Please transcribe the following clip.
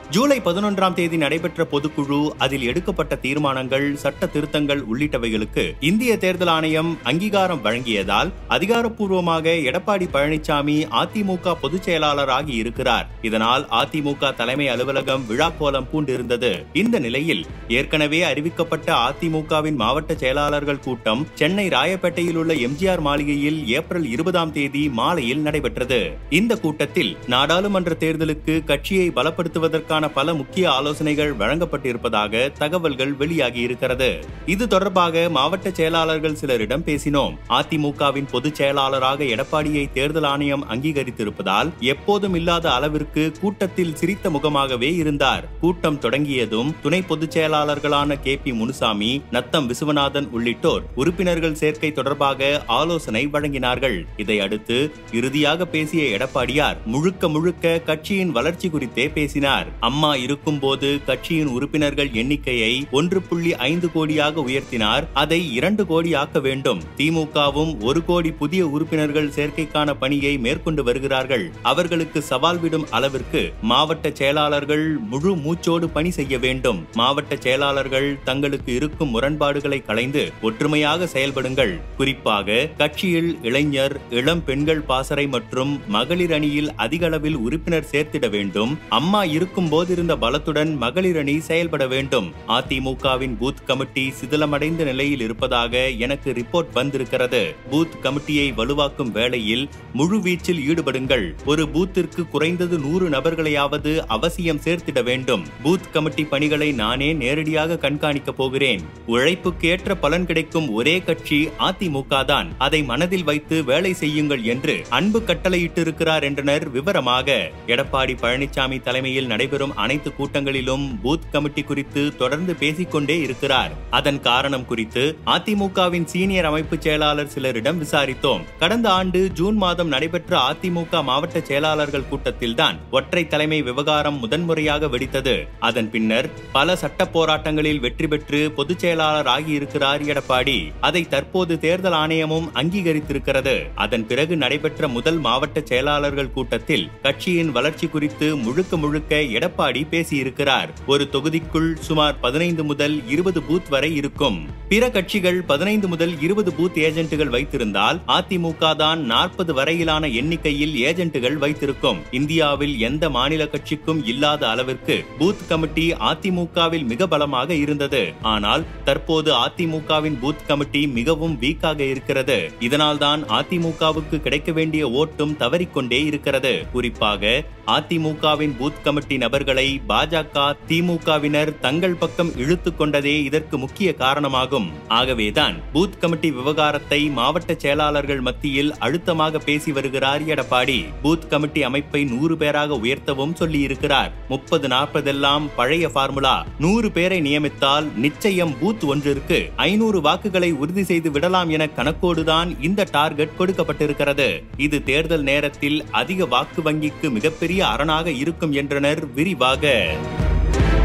ஜூலை பதினொன்றாம் தேதி நடைபெற்ற பொதுக்குழு அதில் எடுக்கப்பட்ட தீர்மானங்கள் சட்ட திருத்தங்கள் உள்ளிட்டவைகளுக்கு இந்திய தேர்தல் ஆணையம் அங்கீகாரம் வழங்கியதால் அதிகாரப்பூர்வமாக எடப்பாடி பழனிசாமி அதிமுக பொதுச் செயலாளராகி இருக்கிறார் இதனால் அதிமுக தலைமை அலுவலகம் விழாக்கோலம் பூண்டிருந்தது இந்த நிலையில் ஏற்கனவே அறிவிக்கப்பட்ட அதிமுகவின் மாவட்ட செயலாளர்கள் கூட்டம் சென்னை ராயப்பேட்டையில் உள்ள எம்ஜிஆர் மாளிகையில் ஏப்ரல் இருபதாம் தேதி மாலையில் நடைபெற்றது இந்த கூட்டத்தில் நாடாளுமன்ற தேர்தலுக்கு கட்சியை பலப்படுத்துவதற்கான பல முக்கிய ஆலோசனைகள் வழங்கப்பட்டிருப்பதாக தகவல்கள் வெளியாகி இருக்கிறது இது தொடர்பாக மாவட்ட செயலாளர்கள் சிலரிடம் பேசினோம் அதிமுகவின் பொதுச் செயலாளராக எடப்பாடியை தேர்தல் ஆணையம் அங்கீகரித்திருப்பதால் எப்போதும் இல்லாத அளவிற்கு கூட்டத்தில் சிரித்த முகமாகவே இருந்தார் கூட்டம் தொடங்கியதும் துணை பொதுச் செயலாளர்களான கே பி முனுசாமி நத்தம் விசுவநாதன் உள்ளிட்டோர் உறுப்பினர்கள் சேர்க்கை தொடர்பாக ஆலோசனை வழங்கினார்கள் இதையடுத்து இறுதியாக பேசிய எடப்பாடியார் முழுக்க முழுக்க கட்சியின் வளர்ச்சி குறித்தே பேசினார் அம்மா இருக்கும்போது கட்சியின் உறுப்பினர்கள் எண்ணிக்கையை ஒன்று புள்ளி ஐந்து கோடியாக உயர்த்தினார் அதை இரண்டு கோடி ஆக்க வேண்டும் திமுகவும் ஒரு கோடி புதிய உறுப்பினர்கள் சேர்க்கைக்கான பணியை மேற்கொண்டு வருகிறார்கள் அவர்களுக்கு சவால் விடும் அளவிற்கு மாவட்ட செயலாளர்கள் முழு மூச்சோடு பணி செய்ய வேண்டும் மாவட்ட செயலாளர்கள் தங்களுக்கு இருக்கும் முரண்பாடுகளை களைந்து ஒற்றுமையாக செயல்படுங்கள் குறிப்பாக கட்சியில் இளைஞர் இளம் பெண்கள் பாசறை மற்றும் மகளிர் அணியில் அதிக அளவில் உறுப்பினர் சேர்த்திட வேண்டும் அம்மா இருக்கும் போதிருந்த பலத்துடன் மகளிர் அணி செயல்பட வேண்டும் அதிமுகவின் பூத் கமிட்டி சிதிலமடைந்த நிலையில் இருப்பதாக எனக்கு ரிப்போர்ட் வந்திருக்கிறது பூத் கமிட்டியை வலுவாக்கும் வேளையில் முழு வீச்சில் ஈடுபடுங்கள் ஒரு பூத்திற்கு குறைந்தது நூறு நபர்களையாவது அவசியம் சேர்த்திட வேண்டும் பூத் கமிட்டி பணிகளை நானே நேரடியாக கண்காணிக்க போகிறேன் உழைப்புக்கு ஏற்ற பலன் கிடைக்கும் ஒரே கட்சி அதிமுக தான் அதை மனதில் வைத்து வேலை செய்யுங்கள் என்று அன்பு கட்டளையிட்டிருக்கிறார் என்றனர் விவரமாக எடப்பாடி பழனிசாமி தலைமையில் நடைபெறும் அனைத்து கூட்டங்களிலும் பூத் கமிட்டி குறித்து தொடர்ந்து பேசிக்கொண்டே இருக்கிறார் அதன் காரணம் குறித்து அதிமுகவின் சீனியர் அமைப்பு செயலாளர் சிலரிடம் விசாரித்தோம் கடந்த ஆண்டு ஜூன் மாதம் நடைபெற்ற அதிமுக மாவட்ட செயலாளர்கள் கூட்டத்தில்தான் ஒற்றை தலைமை விவகாரம் முதன்முறையாக வெடித்தது அதன் பின்னர் பல சட்ட போராட்டங்களில் வெற்றி பெற்று பொதுச் செயலாளர் ஆகியிருக்கிறார் எடப்பாடி அதை தற்போது தேர்தல் ஆணையமும் அங்கீகரித்திருக்கிறது அதன் பிறகு நடைபெற்ற முதல் மாவட்ட செயலாளர்கள் கூட்டத்தில் கட்சியின் வளர்ச்சி குறித்து முழுக்க முழுக்க எடப்பாடி பேசியிருக்கிறார் ஒரு தொகுதிக்குள் சுமார் பதினைந்து முதல் இருபது பூத் வரை இருக்கும் பிற கட்சிகள் பதினைந்து முதல் இருபது பூத் ஏஜென்ட்டுகள் வைத்திருந்தால் அதிமுக தான் நாற்பது வரையிலான எண்ணிக்கையில் ஏஜென்ட்டுகள் வைத்திருக்கும் இந்தியாவில் எந்த மாநில கட்சிக்கும் இல்லாத அளவிற்கு பூத் கமிட்டி அதிமுகவில் மிக பலமாக இருந்தது ஆனால் தற்போது அதிமுகவின் பூத் கமிட்டி மிகவும் வீக்காக இருக்கிறது இதனால்தான் அதிமுகவுக்கு கிடைக்க வேண்டிய ஓட்டும் தவறிக்கொண்டே இருக்கிறது குறிப்பாக அதிமுகவின் பூத் கமிட்டி நபர்களை பாஜக திமுகவினர் தங்கள் பக்கம் இழுத்து கொண்டதே இதற்கு முக்கிய காரணமாகும் ஆகவேதான் பூத் கமிட்டி விவகாரத்தை மாவட்ட செயலாளர்கள் மத்தியில் அழுத்தமாக பேசி வருகிறார் எடப்பாடி பூத் கமிட்டி அமைப்பை நூறு பேராக உயர்த்தவும் சொல்லியிருக்கிறார் முப்பது நாற்பதெல்லாம் பழைய பார்முலா நூறு பேரை நியமித்தால் நிச்சயம் பூத் ஒன்றிற்கு ஐநூறு வாக்குகளை உறுதி செய்து விடலாம் என கணக்கோடுதான் இந்த டார்கெட் கொடுக்கப்பட்டிருக்கிறது இது தேர்தல் நேரத்தில் அதிக வாக்கு வங்கிக்கு மிகப்பெரிய அரணாக இருக்கும் என்றனர் விரிவாக